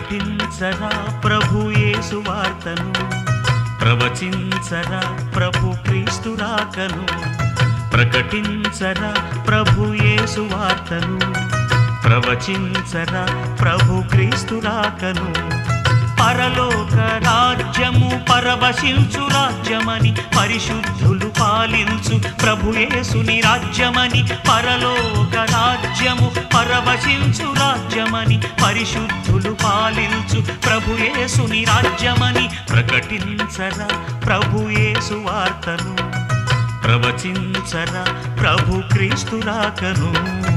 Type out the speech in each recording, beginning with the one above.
ప్రకటించరా ప్రభు యేసు వార్తను ప్రవచించరా ప్రభు క్రీస్తు రాకను ప్రకటించరా ప్రభు యేసు వార్తను ప్రవచించరా ప్రభు క్రీస్తు రాకను పరలోక రాజ్యము పరవశించు రాజ్యమని పరిశుద్ధులు పాలించు ప్రభు యేసుని రాజ్యమని పరలోక రాజ్యము పరవశించు రాజ్యమని పరిశుద్ధులు పాలించు ప్రభు యేసుని రాజ్యమని ప్రకటించరా ప్రభు యేసు వార్తను ప్రవచించరా ప్రభు క్రీస్తు రాకను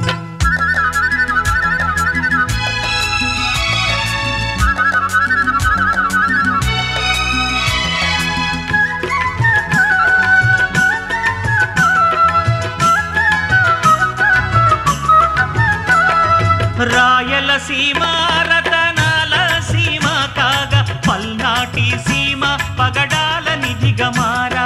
రాయలసీమ రతనాల సీమ కాగా పల్నాటి సీమ పగడాల నిధిగా మారా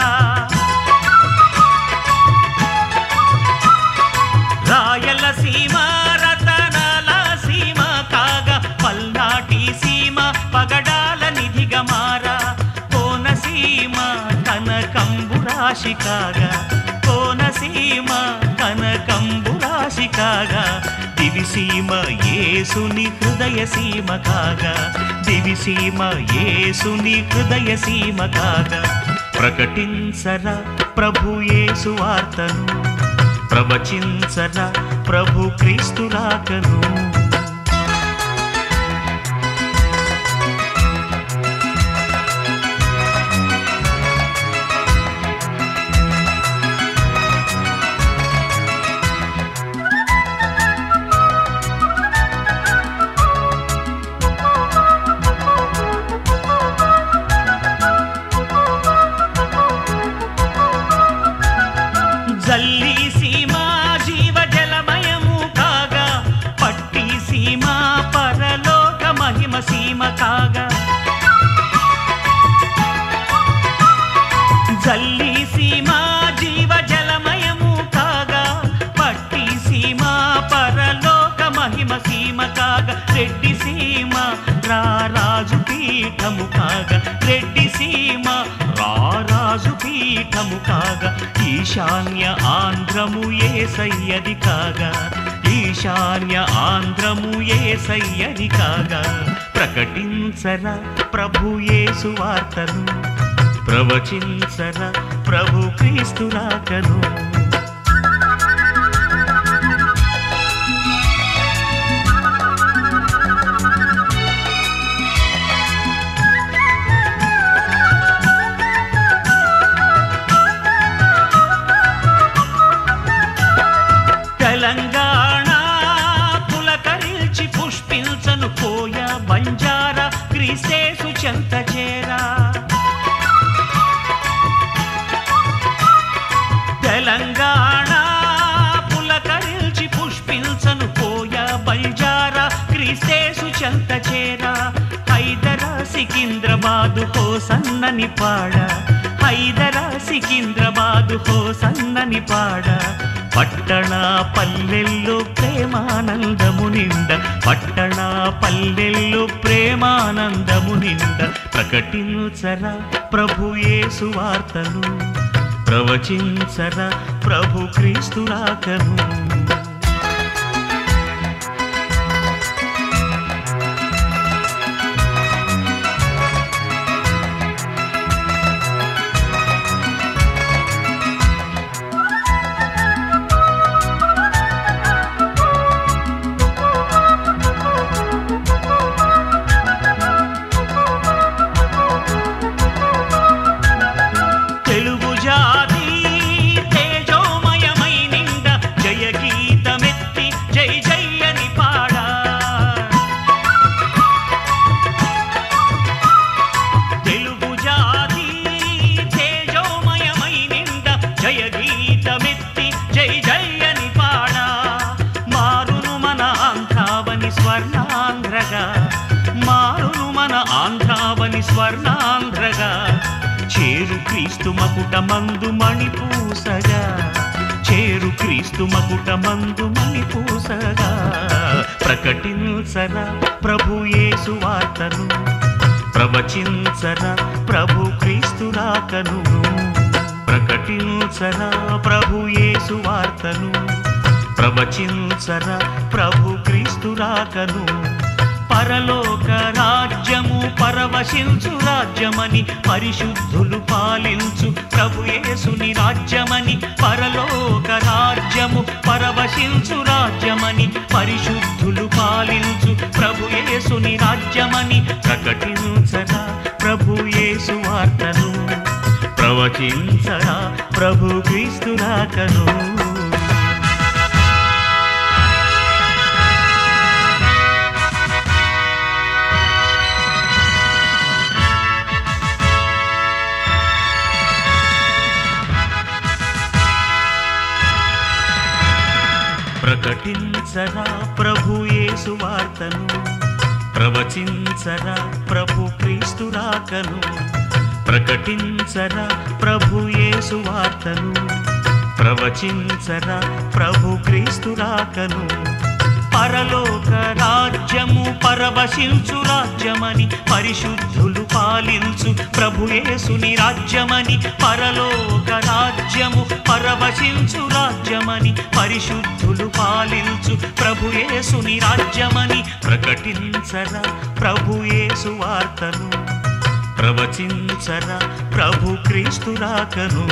రాయలసీమ రతనాల సీమ కాగా పల్నాటి సీమ పగడాల నిధిగా మారా కోనసీమ కనకంబు రాశి కాగా కోనసీమ కనకంబు రాశి కాగా దివిసీమ యేసుని హృదయ సీమ కాగా దివిసీమ యేసుని హృదయ సీమ కాగా ప్రకటించరా ప్రభు యేసు వార్తను ప్రవచించరా ప్రభు క్రీస్తు రాకను జల్లి సీమ జీవ జలమయము కాగా పట్టి సీమ పరలోక మహిమ సీమ కాగా జల్లి సీమ జీవ జలమయము కాగా పట్టి సీమ పరలోక మహిమ సీమ కాగా రెడ్డి సీమ రారాజు పీఠము కాగా రెడ్డి సీమ రారాజు పీఠము కాగా ఈశాన్య ఆంధ్రము ఏ సయ్యది కాగా ఈశాన్య ఆంధ్రము ఏ సయ్యది కాగా ప్రకటించరా ప్రభు యేసు వార్తను ప్రవచించరా ప్రభు క్రీస్తు రాకను తెలంగాణ పులకరిల్చి పుష్పించను పోయ బంజారా క్రీస్తేసు చెంత చేరా తెలంగాణ పులకరిల్చి పుష్పించను పోయ బంజారా క్రీస్తేసు చెంత చేరా హైదరా సికింద్రాబాదు హో సన్నని పాడ హైదరా సికింద్రాబాదు హో సన్నని పాడ పట్టణ పల్లెల్లో ప్రేమానందము నిండ పట్టణ పల్లెల్లో ప్రేమానందము నిండ ప్రకటించరా ప్రభు యేసు వార్తను ప్రవచించరా ప్రభు క్రీస్తు రాకను తెలుగు జాతి తేజోమయమై నిండ జయ గీతమెత్తి జై జై అని పాడా తెలుగు జాతి తేజోమయమై నిండ జయ గీతమెత్తి జై జై అని పాడా మారును మన ఆంధ్రావని స్వర్ణాంధ్రగా మారును మన ఆంధ్రావని స్వర్ణాంధ్రగా చేరు క్రీస్తు మకుట మందు మణిపూసగా చే చేరు క్రీస్తు మకుట మందు మలి పూసగా ప్రకటించరా ప్రభు యేసు వార్తను ప్రవచించరా ప్రభు క్రీస్తు రాకను ప్రకటించరా ప్రభు యేసు వార్తను ప్రవచించరా ప్రభు క్రీస్తు రాకను పరలోక రాజ్యము పరవశించు రాజ్యమని పరిశుద్ధులు పాలించు ప్రభు యేసుని రాజ్యమని పరలోక రాజ్యము పరవశించు రాజ్యమని పరిశుద్ధులు పాలించు ప్రభు యేసుని రాజ్యమని ప్రకటించరా ప్రభు యేసు వార్తను ప్రవచించరా ప్రభు క్రీస్తు రాకను ప్రకటించరా ప్రభు యేసు వార్తను ప్రవచించరా ప్రభు క్రీస్తు రాకను ప్రకటించరా ప్రభు యేసు వార్తను ప్రవచించరా ప్రభు క్రీస్తు రాకను పరలోక రాజ్యము పరవశించు రాజ్యమని పరిశుద్ధులు పాలించు ప్రభు యేసుని రాజ్యమని పరలోక రాజ్యము పరవశించు రాజ్యమని పరిశుద్ధులు పాలించు ప్రభు యేసుని రాజ్యమని ప్రకటించరా ప్రభు యేసు వార్తను ప్రవచించరా ప్రభు క్రీస్తు రాకను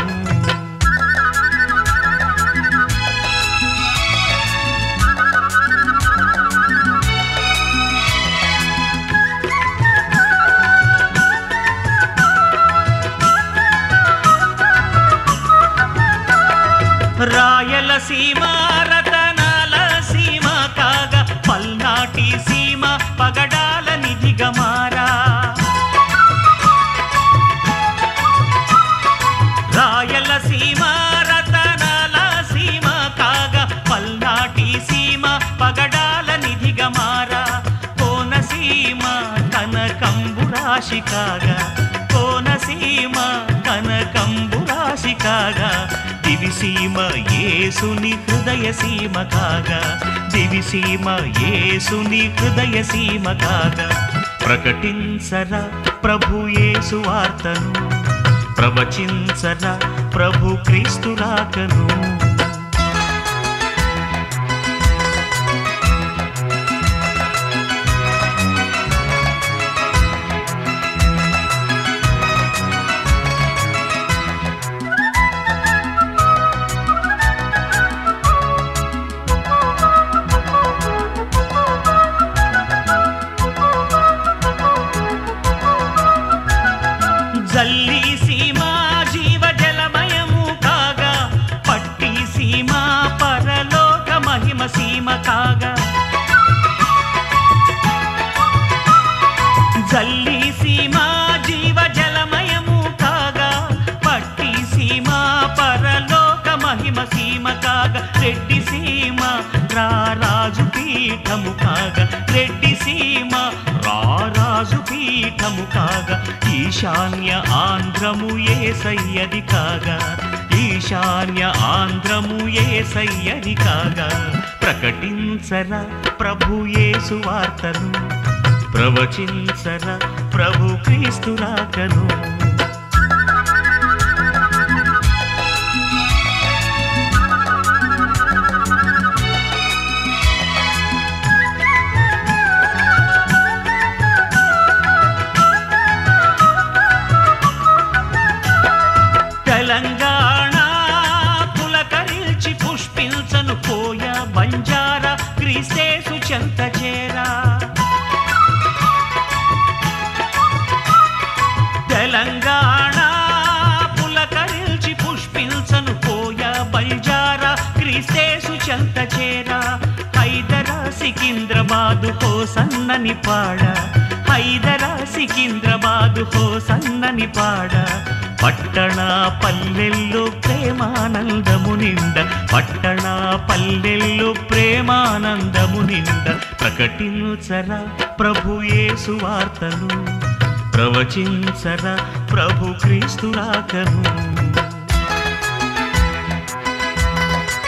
రాయలసీమ రతనాల సీమ కాగా పల్నాటి సీమ పగడాల నిధిగా మారా రాయలసీమ రతనాల సీమ కాగా పల్నాటి సీమ పగడాల నిధిగా మారా కోనసీమ కనకంబు రాశి కాగా కోనసీమ కనకంబు రాశి కాగా దివిసీమ యేసుని హృదయ సీమ కాగా దివిసీమ యేసుని హృదయ సీమ కాగా ప్రకటించరా ప్రభు యేసు వార్తను ప్రవచించరా ప్రభు క్రీస్తు రాకను జల్లి సీమ జీవ జలమయము కాగా పట్టి సీమ పరలోక మహిమ సీమ కాగా జల్లి సీమ జీవ జలమయము కాగా పట్టి సీమ పరలోక మహిమ సీమ కాగా రెడ్డి సీమ రారాజు పీఠము కాగా రెడ్డి సీమ రారాజు పీఠము కాగా ఈశాన్య ఆంధ్రము ఏ సయ్యది కాగా ఈశాన్య ఆంధ్రము ఏ సయ్యది కాగా ప్రకటించరా ప్రభు యేసు వార్తను ప్రవచించరా ప్రభు క్రీస్తు రాకను తెలంగాణ పులకరిల్చి పుష్పించను పోయ బంజారా క్రీస్తేసు చెంత చేరా తెలంగాణ పులకరిల్చి పుష్పించను పోయ బంజారా క్రీస్తేసు చెంత చేరా హైదరా సికింద్రాబాదు హో సన్నని పాడ హైదరా సికింద్రాబాదు హో సన్నని పాడ పట్టణ పల్లెల్లో ప్రేమానందము నిండ పట్టణ పల్లెల్లో ప్రేమానందము నిండ ప్రకటించరా ప్రభు యేసు వార్తను ప్రవచించరా ప్రభు క్రీస్తు రాకను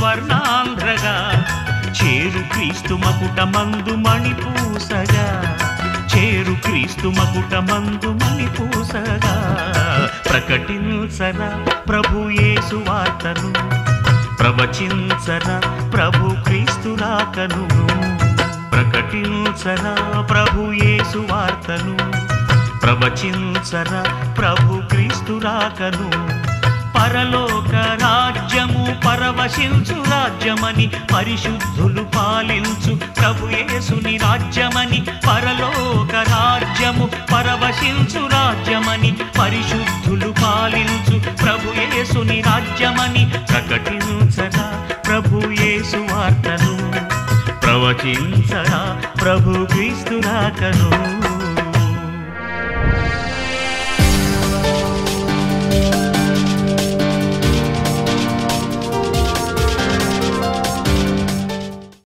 స్వర్ణాంధ్రగా చేరు క్రీస్తు మకుట మందు మణిపూసగా చేరు క్రీస్తు మకుట మందు మణిపూసగా ప్రకటించరా ప్రభు యేసు వార్తను ప్రవచించరా ప్రభు క్రీస్తు రాకను ప్రకటించరా ప్రభు యేసు వార్తను ప్రవచించరా ప్రభు క్రీస్తు రాకను పరలోక రాజ్యము పరవశించు రాజ్యమని పరిశుద్ధులు పాలించు ప్రభు యేసుని రాజ్యమని పరలోక రాజ్యము పరవశించు రాజ్యమని పరిశుద్ధులు పాలించు ప్రభు యేసుని రాజ్యమని ప్రకటించరా ప్రభు యేసు వార్తను ప్రవచించరా ప్రభు క్రీస్తు రాకను